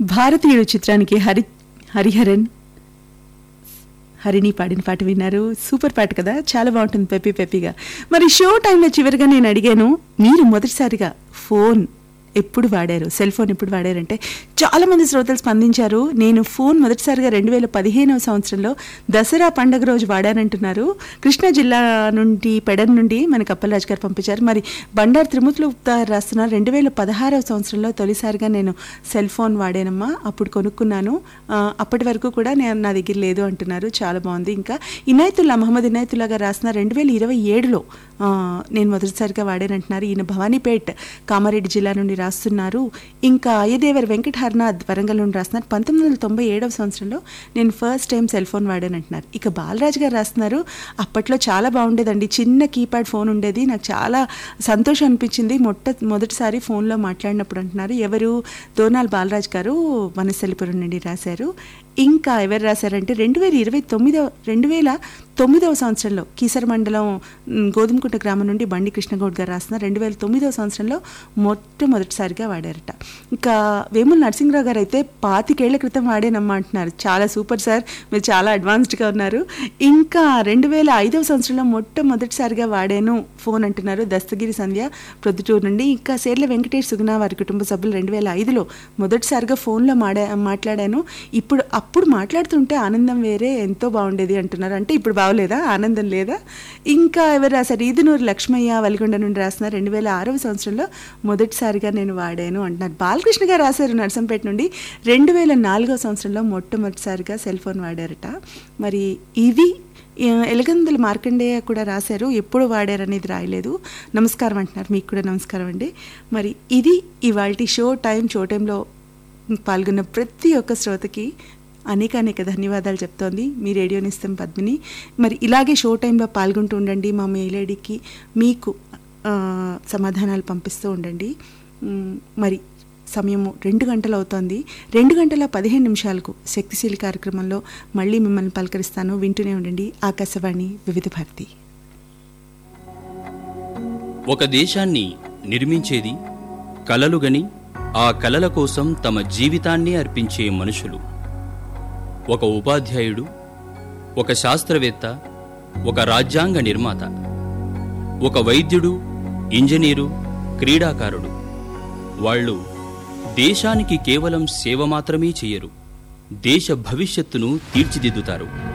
భారతీయుడు చిత్రానికి హరి హరిహరన్ హరిని పాడిన పాట విన్నారు సూపర్ పాట కదా చాలా బాగుంటుంది పెప్పి పెప్పిగా మరి షో టైంలో చివరిగా నేను అడిగాను మీరు మొదటిసారిగా ఫోన్ ఎప్పుడు వాడారు సెల్ ఫోన్ ఎప్పుడు వాడారంటే చాలా మంది శ్రోతలు స్పందించారు నేను ఫోన్ మొదటిసారిగా రెండు వేల పదిహేనవ సంవత్సరంలో దసరా పండగ రోజు వాడానంటున్నారు కృష్ణా జిల్లా నుండి పెడన్ నుండి మనకి అప్పలరాజు గారు పంపించారు మరి బండారు త్రిమూర్తులు గారు రాస్తున్నారు రెండు వేల పదహారవ సంవత్సరంలో తొలిసారిగా నేను సెల్ ఫోన్ వాడానమ్మా అప్పుడు కొనుక్కున్నాను ఆ, అప్పటి వరకు కూడా నేను నా దగ్గర లేదు అంటున్నారు చాలా బాగుంది ఇంకా ఇనాయతుల్లా మహమ్మద్ ఇనాయతుల్లా గారు రాసిన రెండు వేల ఇరవై ఏడులో ఆ, నేను మొదటిసారిగా వాడానంటున్నారు ఈయన భవానీపేట్ కామారెడ్డి జిల్లా నుండి రాస్తున్నారు ఇంకా అయ్యదేవర్ వెంకట హర్నాథ్ వరంగల్ నుండి రాస్తున్నారు పంతొమ్మిది వందల తొంభై ఏడవ సంవత్సరంలో నేను ఫస్ట్ టైం సెల్ ఫోన్ వాడానంటున్నారు ఇక బాలరాజు గారు రాస్తున్నారు అప్పట్లో చాలా బాగుండేదండి చిన్న కీప్యాడ్ ఫోన్ ఉండేది నాకు చాలా సంతోషం అనిపించింది మొట్ట మొదటిసారి ఫోన్లో మాట్లాడినప్పుడు అంటున్నారు ఎవరు దోనాల్ బాలరాజ్ గారు వనస్థలిపురం నుండి రాశారు ఇంకా ఎవరు రాశారంటే రెండు వేల ఇరవై తొమ్మిదవ రెండు వేల తొమ్మిదవ సంవత్సరంలో కీసర మండలం మ్, గోధుమకుంట గ్రామం నుండి బండి కృష్ణగౌడ్ గారు రాసిన రెండు వేల తొమ్మిదవ సంవత్సరంలో మొట్టమొదటిసారిగా వాడారట ఇంకా వేముల నరసింహరావు గారు అయితే పాతికేళ్ల క్రితం వాడేనమ్మా అంటున్నారు చాలా సూపర్ సార్ మీరు చాలా అడ్వాన్స్డ్గా ఉన్నారు ఇంకా రెండు వేల ఐదవ సంవత్సరంలో మొట్టమొదటిసారిగా వాడాను ఫోన్ అంటున్నారు దస్తగిరి సంధ్య ప్రొద్దుటూరు నుండి ఇంకా సేర్ల వెంకటేష్ సుగుణ వారి కుటుంబ సభ్యులు రెండు వేల ఐదులో మొదటిసారిగా ఫోన్లో మాడా మాట్లాడాను ఇప్పుడు అప్పుడు మాట్లాడుతుంటే ఆనందం వేరే ఎంతో బాగుండేది అంటున్నారు అంటే ఇప్పుడు బాగోలేదా ఆనందం లేదా ఇంకా ఎవరు రాశారు ఈదునూరు లక్ష్మయ్య వలిగొండ నుండి రాసిన రెండు వేల ఆరవ సంవత్సరంలో మొదటిసారిగా నేను వాడాను అంటున్నారు బాలకృష్ణ గారు రాశారు నర్సంపేట నుండి రెండు వేల నాలుగవ సంవత్సరంలో మొట్టమొదటిసారిగా సెల్ ఫోన్ వాడారట మరి ఇది ఆ, ఎలగందుల మార్కండేయ కూడా రాశారు ఎప్పుడు వాడారనేది రాయలేదు నమస్కారం అంటున్నారు మీకు కూడా నమస్కారం అండి మరి ఇది ఇవాళ షో టైం షో టైంలో పాల్గొన్న ప్రతి ఒక్క శ్రోతకి అనేక అనేక ధన్యవాదాలు చెప్తోంది మీ రేడియోని ఇస్తాం పద్మిని మరి ఇలాగే షో టైంలో పాల్గొంటూ ఉండండి మా మెయిల్ ఐడికి మీకు ఆ, సమాధానాలు పంపిస్తూ ఉండండి మ్, మరి సమయము రెండు గంటలు అవుతోంది రెండు గంటల పదిహేను నిమిషాలకు శక్తిశీలి కార్యక్రమంలో మళ్ళీ మిమ్మల్ని పలకరిస్తాను వింటూనే ఉండండి ఆకాశవాణి వివిధ భారతి ఒక దేశాన్ని నిర్మించేది కలలుగని ఆ కలల కోసం తమ జీవితాన్ని అర్పించే మనుషులు ఒక ఉపాధ్యాయుడు ఒక శాస్త్రవేత్త ఒక రాజ్యాంగ నిర్మాత ఒక వైద్యుడు ఇంజనీరు క్రీడాకారుడు వాళ్ళు దేశానికి కేవలం సేవ మాత్రమే చేయరు దేశ భవిష్యత్తును తీర్చిదిద్దుతారు